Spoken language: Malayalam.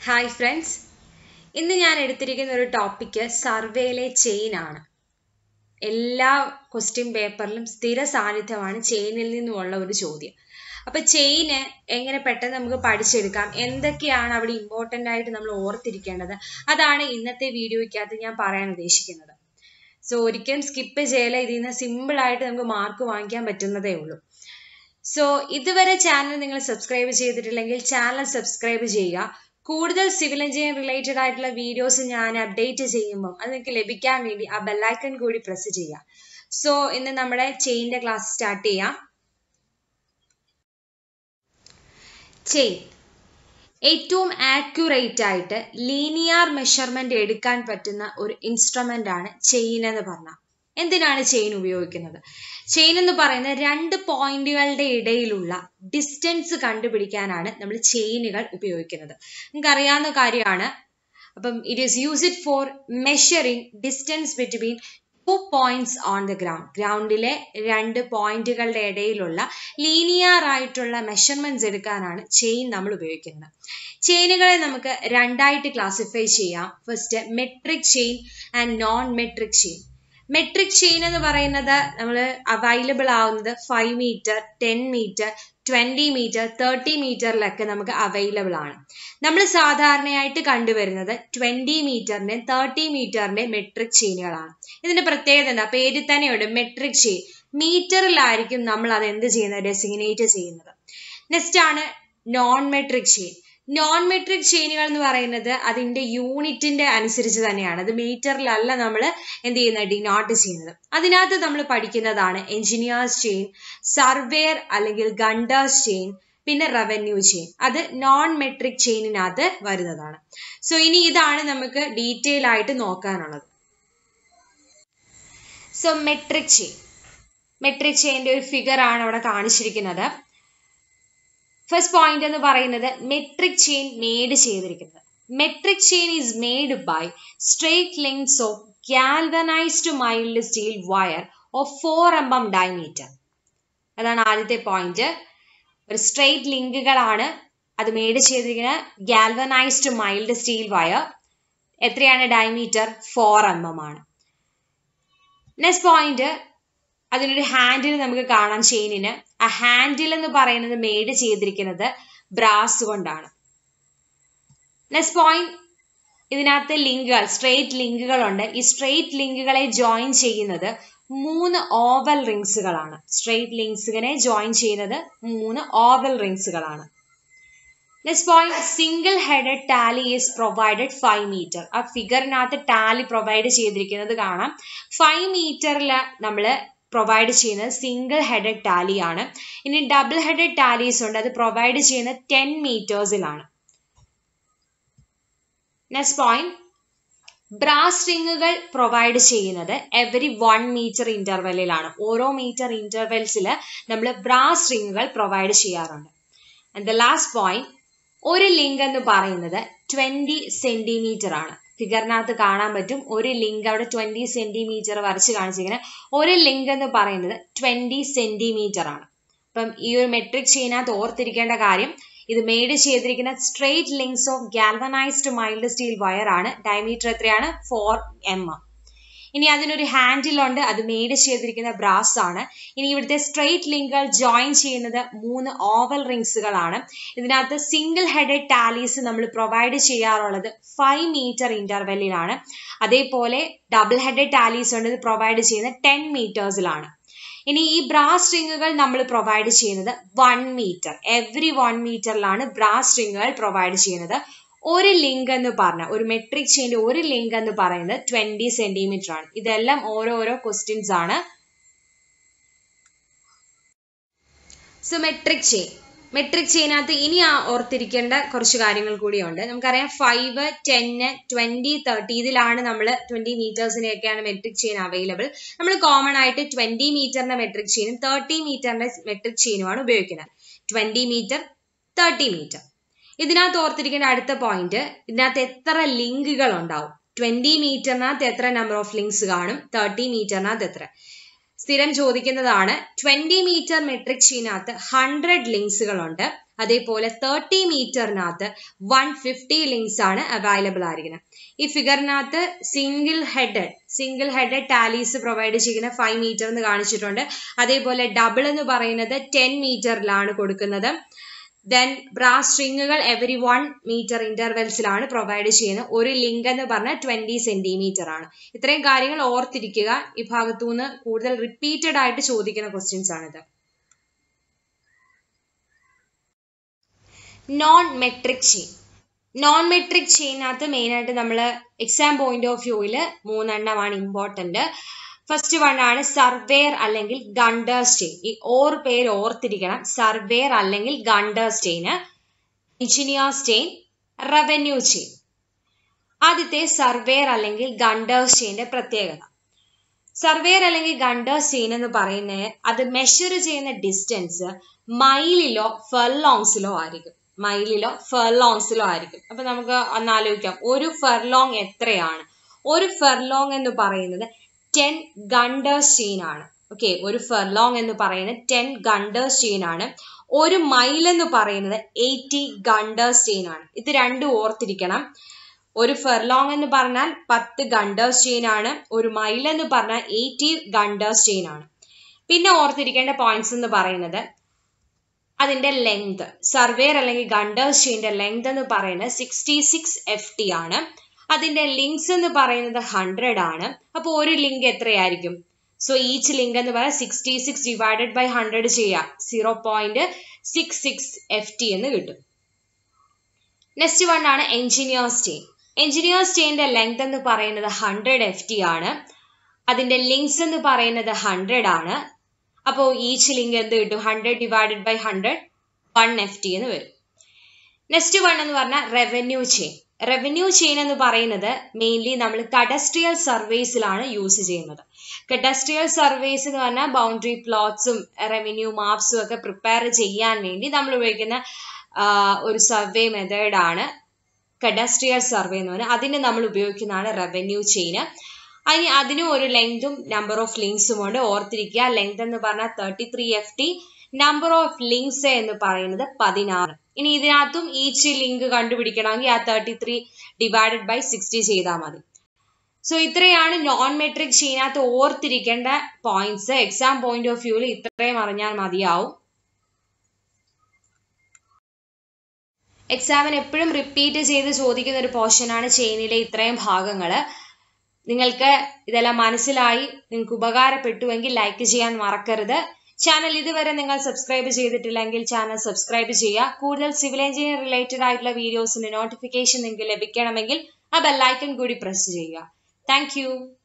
ഹായ് ഫ്രണ്ട്സ് ഇന്ന് ഞാൻ എടുത്തിരിക്കുന്ന ഒരു ടോപ്പിക്ക് സർവേയിലെ ചെയിൻ ആണ് എല്ലാ ക്വസ്റ്റ്യൻ പേപ്പറിലും സ്ഥിര സാന്നിധ്യമാണ് ചെയിനിൽ നിന്നുമുള്ള ഒരു ചോദ്യം അപ്പൊ ചെയിന് എങ്ങനെ പെട്ടെന്ന് നമുക്ക് പഠിച്ചെടുക്കാം എന്തൊക്കെയാണ് അവിടെ ഇമ്പോർട്ടൻ്റ് ആയിട്ട് നമ്മൾ ഓർത്തിരിക്കേണ്ടത് അതാണ് ഇന്നത്തെ വീഡിയോയ്ക്കകത്ത് ഞാൻ പറയാൻ ഉദ്ദേശിക്കുന്നത് സോ ഒരിക്കലും സ്കിപ്പ് ചെയ്യല ഇതിൽ നിന്ന് സിമ്പിൾ ആയിട്ട് നമുക്ക് മാർക്ക് വാങ്ങിക്കാൻ പറ്റുന്നതേ ഉള്ളൂ സോ ഇതുവരെ ചാനൽ നിങ്ങൾ സബ്സ്ക്രൈബ് ചെയ്തിട്ടില്ലെങ്കിൽ ചാനൽ സബ്സ്ക്രൈബ് ചെയ്യുക കൂടുതൽ സിവിൽ എഞ്ചിനീയറിംഗ് റിലേറ്റഡ് ആയിട്ടുള്ള വീഡിയോസ് ഞാൻ അപ്ഡേറ്റ് ചെയ്യുമ്പോൾ അത് നിങ്ങൾക്ക് ലഭിക്കാൻ വേണ്ടി ആ ബെല്ലൈക്കൺ കൂടി പ്രസ് ചെയ്യുക സോ ഇന്ന് നമ്മുടെ ചെയിൻ്റെ ക്ലാസ് സ്റ്റാർട്ട് ചെയ്യാം ചെയിൻ ഏറ്റവും ആക്യുറേറ്റ് ആയിട്ട് ലീനിയർ മെഷർമെന്റ് എടുക്കാൻ പറ്റുന്ന ഒരു ഇൻസ്ട്രുമെന്റ് ആണ് ചെയിൻ എന്ന് പറഞ്ഞാൽ എന്തിനാണ് ചെയിൻ ഉപയോഗിക്കുന്നത് ചെയിൻ എന്ന് പറയുന്നത് രണ്ട് പോയിന്റുകളുടെ ഇടയിലുള്ള ഡിസ്റ്റൻസ് കണ്ടുപിടിക്കാനാണ് നമ്മൾ ചെയിനുകൾ ഉപയോഗിക്കുന്നത് നിങ്ങൾക്ക് അറിയാവുന്ന കാര്യമാണ് അപ്പം it is use it for measuring distance between two points on the ground ഗ്രൗണ്ടിലെ രണ്ട് പോയിന്റുകളുടെ ഇടയിലുള്ള ലീനിയർ ആയിട്ടുള്ള മെഷർമെന്റ്സ് എടുക്കാനാണ് ചെയിൻ നമ്മൾ ഉപയോഗിക്കുന്നത് ചെയിനുകളെ നമുക്ക് രണ്ടായിട്ട് ക്ലാസിഫൈ ചെയ്യാം first metric chain and non metric chain metric chain എന്ന് പറയുന്നത് നമ്മൾ അവൈലബിൾ ആവുന്നത് five metre ten metre twenty metre thirty മീറ്ററിലൊക്കെ നമുക്ക് അവൈലബിൾ ആണ് നമ്മൾ സാധാരണയായിട്ട് കണ്ടുവരുന്നത് ട്വന്റി മീറ്ററിന്റെ തേർട്ടി മീറ്ററിന്റെ മെട്രിക് ചെയിനുകളാണ് ഇതിന്റെ പ്രത്യേകത എന്താ പേരിൽ തന്നെയുണ്ട് മെട്രിക് ചെയിൻ മീറ്ററിലായിരിക്കും നമ്മൾ അത് എന്ത് ചെയ്യുന്നത് ഡെസിഗ്നേറ്റ് ചെയ്യുന്നത് നെക്സ്റ്റ് ആണ് non metric chain non metric ചെയിനുകൾ എന്ന് പറയുന്നത് അതിന്റെ യൂണിറ്റിന്റെ അനുസരിച്ച് തന്നെയാണ് അത് മീറ്ററിലല്ല നമ്മൾ എന്ത് ചെയ്യുന്നത് ഡിനോട്ട് ചെയ്യുന്നത് അതിനകത്ത് നമ്മൾ പഠിക്കുന്നതാണ് എഞ്ചിനീയേഴ്സ് ചെയിൻ സർവേയർ അല്ലെങ്കിൽ ഗണ്ടേഴ്സ് ചെയിൻ പിന്നെ റവന്യൂ ചെയിൻ അത് നോൺ മെട്രിക് ചെയിനിനകത്ത് വരുന്നതാണ് സോ ഇനി ഇതാണ് നമുക്ക് ഡീറ്റെയിൽ ആയിട്ട് നോക്കാനുള്ളത് സോ മെട്രിക് ചെയിൻ മെട്രിക് ചെയിൻ്റെ ഒരു ഫിഗർ ആണ് അവിടെ കാണിച്ചിരിക്കുന്നത് ഫസ്റ്റ് പോയിന്റ് എന്ന് പറയുന്നത് മെട്രിക് ചെയിൻ മെയ്ഡ് ചെയ്തിരിക്കുന്നത് metric chain is made by straight lengths of galvanised mild steel wire of four m m diameter അതാണ് ആദ്യത്തെ പോയിന്റ് ഒരു സ്ട്രേറ്റ് ലിങ്കുകളാണ് അത് മെയ്ഡ് ചെയ്തിരിക്കുന്നത് ഗാൽവനൈസ്ഡ് മൈൽഡ് സ്റ്റീൽ വയർ എത്രയാണ് ഡയമീറ്റർ ഫോർ എം എം ആണ് നെക്സ്റ്റ് പോയിന്റ് അതിനൊരു ഹാൻഡിൽ നമുക്ക് കാണാം ചെയിനിന് ആ ഹാൻഡിൽ എന്ന് പറയുന്നത് മെയ്ഡ് ചെയ്തിരിക്കുന്നത് ബ്രാസ് കൊണ്ടാണ് നെക്സ്റ്റ് പോയിന്റ് ഇതിനകത്ത് ലിങ്കുകൾ സ്ട്രെയിറ്റ് ലിങ്കുകളുണ്ട് ഈ സ്ട്രെയിറ്റ് ലിങ്കുകളെ ജോയിൻ ചെയ്യുന്നത് മൂന്ന് ഓവൽ റിങ്സുകളാണ് സ്ട്രെയിറ്റ് ലിങ്സിനെ ജോയിൻ ചെയ്യുന്നത് മൂന്ന് ഓവൽ റിങ്സുകളാണ് next point single headed tally is provided five metre ആ ഫിഗറിനകത്ത് ടാലി പ്രൊവൈഡ് ചെയ്തിരിക്കുന്നത് കാണാം ഫൈവ് മീറ്ററിൽ നമ്മൾ പ്രൊവൈഡ് ചെയ്യുന്നത് സിംഗിൾ ഹെഡഡ് ടാലി ആണ് ഇനി ഡബിൾ ഹെഡഡ് ടാലീസ് ഉണ്ട് അത് പ്രൊവൈഡ് ചെയ്യുന്നത് ടെൻ മീറ്റേഴ്സിലാണ് നെക്സ്റ്റ് പോയിന്റ് ബ്രാസ് റിങ്ങുകൾ പ്രൊവൈഡ് ചെയ്യുന്നത് എവറി വൺ മീറ്റർ ഇന്റർവെല്ലിലാണ് ഓരോ മീറ്റർ ഇന്റർവെൽസിൽ നമ്മൾ ബ്രാസ് റിങ്ങുകൾ പ്രൊവൈഡ് ചെയ്യാറുണ്ട് ആൻഡ് ദ ലാസ്റ്റ് പോയിന്റ് ഒരു ലിങ്ക് എന്ന് പറയുന്നത് ട്വന്റി സെന്റിമീറ്റർ ആണ് ഫിഗറിനകത്ത് കാണാൻ പറ്റും ഒരു ലിങ്ക് അവിടെ ട്വന്റി സെന്റിമീറ്റർ വരച്ച് കാണിച്ചിരിക്കുന്നത് ഒരു ലിങ്ക് എന്ന് പറയുന്നത് ട്വന്റി സെന്റിമീറ്റർ ആണ് അപ്പം ഈ ഒരു മെട്രിക് ചെയിനകത്ത് ഓർത്തിരിക്കേണ്ട കാര്യം ഇത് മെയ്ഡ് ചെയ്തിരിക്കുന്ന straight links of galvanised mild steel wire ആണ് ഡയമീറ്റർ എത്രയാണ് ഫോർ എം എം ഇനി അതിനൊരു ഹാൻഡിലുണ്ട് അത് മെയ്ഡ് ചെയ്തിരിക്കുന്ന ബ്രാസ് ആണ് ഇനി ഇവിടുത്തെ സ്ട്രെയിറ്റ് ലിങ്കുകൾ ജോയിൻ ചെയ്യുന്നത് മൂന്ന് ഓവൽ റിങ്സുകളാണ് ഇതിനകത്ത് സിംഗിൾ ഹെഡഡ് ടാലീസ് നമ്മൾ പ്രൊവൈഡ് ചെയ്യാറുള്ളത് ഫൈവ് മീറ്റർ ഇന്റർവെല്ലിലാണ് അതേപോലെ ഡബിൾ ഹെഡഡ് ടാലീസ് ഉണ്ട് ഇത് പ്രൊവൈഡ് ചെയ്യുന്നത് ടെൻ മീറ്റേഴ്സിലാണ് ഇനി ഈ ബ്രാസ് റിങ്ങുകൾ നമ്മൾ പ്രൊവൈഡ് ചെയ്യുന്നത് വൺ മീറ്റർ എവറി വൺ മീറ്ററിലാണ് ബ്രാസ് റിങ്ങുകൾ പ്രൊവൈഡ് ചെയ്യുന്നത് ഒരു ലിങ്ക് എന്ന് പറഞ്ഞ ഒരു മെട്രിക് ചെയിൻ്റെ ഒരു ലിങ്ക് എന്ന് പറയുന്നത് ട്വന്റി സെന്റിമീറ്റർ ആണ് ഇതെല്ലാം ഓരോരോ ക്വസ്റ്റ്യൻസ് ആണ് സോ മെട്രിക് ചെയിൻ മെട്രിക് ചെയിനകത്ത് ഇനി ഓർത്തിരിക്കേണ്ട കുറച്ച് കാര്യങ്ങൾ കൂടിയുണ്ട് നമുക്കറിയാം ഫൈവ് ടെന്ന് ട്വന്റി തേർട്ടി ഇതിലാണ് നമ്മൾ ട്വന്റി മീറ്റേഴ്സിനെയൊക്കെയാണ് മെട്രിക് ചെയിൻ അവൈലബിൾ നമ്മൾ കോമൺ ആയിട്ട് ട്വന്റി മീറ്ററിന്റെ മെട്രിക് ചെയിനും തേർട്ടി മീറ്ററിന്റെ മെട്രിക് ചെയിനുമാണ് ഉപയോഗിക്കുന്നത് ട്വന്റി മീറ്റർ തേർട്ടി മീറ്റർ ഇതിനകത്ത് ഓർത്തിരിക്കേണ്ട അടുത്ത പോയിന്റ് ഇതിനകത്ത് എത്ര ലിങ്കുകൾ ഉണ്ടാവും ട്വന്റി മീറ്ററിനകത്ത് എത്ര നമ്പർ ഓഫ് ലിങ്ക്സ് കാണും തേർട്ടി മീറ്ററിനകത്ത് എത്ര സ്ഥിരം ചോദിക്കുന്നതാണ് ട്വന്റി മീറ്റർ മെട്രിക് ചെയിനകത്ത് ഹൺഡ്രഡ് ലിങ്ക്സുകളുണ്ട് അതേപോലെ തേർട്ടി മീറ്ററിനകത്ത് വൺ ഫിഫ്റ്റി ലിങ്ക്സ് ആണ് അവൈലബിൾ ആയിരിക്കുന്നത് ഈ ഫിഗറിനകത്ത് single headed single headed tallies provide ചെയ്യുന്ന ഫൈവ് മീറ്റർ എന്ന് കാണിച്ചിട്ടുണ്ട് അതേപോലെ ഡബിൾ എന്ന് പറയുന്നത് ടെൻ മീറ്ററിലാണ് കൊടുക്കുന്നത് ദെൻ ബ്രാസ് സ്ട്രിങ്ങുകൾ എവറി വൺ മീറ്റർ ഇന്റർവെൽസിലാണ് പ്രൊവൈഡ് ചെയ്യുന്നത് ഒരു ലിങ്ക് എന്ന് പറഞ്ഞാൽ ട്വന്റി സെന്റിമീറ്റർ ആണ് ഇത്രയും കാര്യങ്ങൾ ഓർത്തിരിക്കുക ഈ ഭാഗത്തുനിന്ന് കൂടുതൽ റിപ്പീറ്റഡ് ആയിട്ട് ചോദിക്കുന്ന ക്വസ്റ്റ്യൻസ് ആണിത് non metric chain non metric ചെയിനകത്ത് മെയിനായിട്ട് നമ്മൾ എക്സാം പോയിന്റ് ഓഫ് വ്യൂവിൽ മൂന്നെണ്ണമാണ് ഇമ്പോർട്ടന്റ് ഫസ്റ്റ് വൺ ആണ് സർവേർ അല്ലെങ്കിൽ ഗണ്ടേഴ്സ് ചെയിൻ ഈ ഓർ പേര് ഓർത്തിരിക്കണം സർവേർ അല്ലെങ്കിൽ ഗണ്ടേഴ്സ് ചെയിന് എഞ്ചിനീയേഴ്സ് ചെയിൻ റവന്യൂ ചെയിൻ ആദ്യത്തെ സർവേർ അല്ലെങ്കിൽ ഗണ്ടേഴ്സ് ചെയിന്റെ പ്രത്യേകത സർവേർ അല്ലെങ്കിൽ ഗണ്ടേഴ്സ് ചെയിൻ എന്ന് പറയുന്നത് അത് മെഷർ ചെയ്യുന്ന ഡിസ്റ്റൻസ് മൈലിലോ ഫെർലോങ്സിലോ ആയിരിക്കും മൈലിലോ ഫെർലോങ്സിലോ ആയിരിക്കും അപ്പൊ നമുക്ക് ഒന്ന് ആലോചിക്കാം ഒരു ഫെർലോങ് എത്രയാണ് ഒരു ഫെർലോങ് എന്ന് പറയുന്നത് ടെൻ ഗണ്ടേഴ്സ് ചെയിൻ ആണ് ഓക്കെ ഒരു ഫെർലോങ് എന്ന് പറയുന്നത് ടെൻ ഗണ്ടേഴ്സ് ചെയിൻ ആണ് ഒരു മൈൽ എന്ന് പറയുന്നത് എയ്റ്റി ഗണ്ടേഴ്സ് ചെയിൻ ആണ് ഇത് രണ്ടും ഓർത്തിരിക്കണം ഒരു ഫെർലോങ് എന്ന് പറഞ്ഞാൽ പത്ത് ഗണ്ടേഴ്സ് ചെയിൻ ആണ് ഒരു മൈൽ എന്ന് പറഞ്ഞാൽ എയ്റ്റി ഗണ്ടേഴ്സ് ചെയിൻ ആണ് പിന്നെ ഓർത്തിരിക്കേണ്ട പോയിന്റ്സ് എന്ന് പറയുന്നത് അതിന്റെ ലെങ്ത് സർവേർ അല്ലെങ്കിൽ ഗണ്ടേഴ്സ് ചെയിന്റെ ലെങ്ത് എന്ന് പറയുന്നത് സിക്സ്റ്റി സിക്സ് എഫ് ടി ആണ് അതിന്റെ ലിങ്ക്സ് എന്ന് പറയുന്നത് ഹൺഡ്രഡ് ആണ് അപ്പോൾ ഒരു ലിങ്ക് എത്രയായിരിക്കും സോ ഈച്ച് ലിങ്ക് എന്ന് പറയാൻ sixty six divided by hundred ചെയ്യാം zero point six six f t എന്ന് കിട്ടും നെക്സ്റ്റ് വൺ ആണ് എഞ്ചിനീയേഴ്സ് ചെയിൻ എഞ്ചിനീയേഴ്സ് ചെയിന്റെ ലെങ്ത് എന്ന് പറയുന്നത് ഹൺഡ്രഡ് എഫ് ടി ആണ് അതിന്റെ ലിങ്ക്സ് എന്ന് പറയുന്നത് ഹൺഡ്രഡ് ആണ് അപ്പോൾ ഈച്ച് ലിങ്ക് എന്ത് കിട്ടും hundred divided by hundred one f t എന്ന് വരും നെക്സ്റ്റ് വൺ എന്ന് പറഞ്ഞാൽ റവന്യൂ ചെയിൻ റവന്യൂ ചെയിൻ എന്ന് പറയുന്നത് മെയിൻലി നമ്മൾ കഡസ്ട്രിയൽ സർവേസിലാണ് യൂസ് ചെയ്യുന്നത് കഡസ്ട്രിയൽ സർവേസ് എന്ന് പറഞ്ഞാൽ ബൗണ്ടറി പ്ലോട്ട്സും റവന്യൂ മാപ്സും ഒക്കെ പ്രിപ്പയർ ചെയ്യാൻ വേണ്ടി നമ്മൾ ഉപയോഗിക്കുന്ന ഒരു സർവേ മെത്തേഡാണ് കഡസ്ട്രിയൽ സർവേ എന്ന് പറഞ്ഞാൽ അതിന് നമ്മൾ ഉപയോഗിക്കുന്നതാണ് റവന്യൂ ചെയിന് അതിന് അതിനും ഒരു ലെങ്തും നമ്പർ ഓഫ് ലിങ്ക്സും ഉണ്ട് ഓർത്തിരിക്കുക ലെങ്ത് എന്ന് പറഞ്ഞാൽ thirty three f t number of links എന്ന് പറയുന്നത് പതിനാറ് ഇനി ഇതിനകത്തും ഈച്ച് ലിങ്ക് കണ്ടുപിടിക്കണമെങ്കിൽ ആ thirty three divided by sixty ചെയ്താൽ മതി സോ ഇത്രയാണ് നോൺ മെട്രിക് ചെയിനകത്ത് ഓർത്തിരിക്കേണ്ട പോയിന്റ്സ് എക്സാം പോയിന്റ് ഓഫ് വ്യൂവിൽ ഇത്രയും അറിഞ്ഞാൽ മതിയാവും എക്സാമിന് എപ്പോഴും റിപ്പീറ്റ് ചെയ്ത് ചോദിക്കുന്ന ഒരു പോർഷനാണ് ചെയിനിലെ ഇത്രയും ഭാഗങ്ങൾ നിങ്ങൾക്ക് ഇതെല്ലാം മനസ്സിലായി നിങ്ങൾക്ക് ഉപകാരപ്പെട്ടുവെങ്കിൽ ലൈക്ക് ചെയ്യാൻ മറക്കരുത് ചാനൽ ഇതുവരെ നിങ്ങൾ സബ്സ്ക്രൈബ് ചെയ്തിട്ടില്ലെങ്കിൽ ചാനൽ സബ്സ്ക്രൈബ് ചെയ്യുക കൂടുതൽ സിവിൽ എഞ്ചിനീയർ റിലേറ്റഡ് ആയിട്ടുള്ള വീഡിയോസിന്റെ നോട്ടിഫിക്കേഷൻ നിങ്ങൾക്ക് ലഭിക്കണമെങ്കിൽ ആ ബെല്ലൈക്കൺ കൂടി പ്രസ് ചെയ്യുക താങ്ക്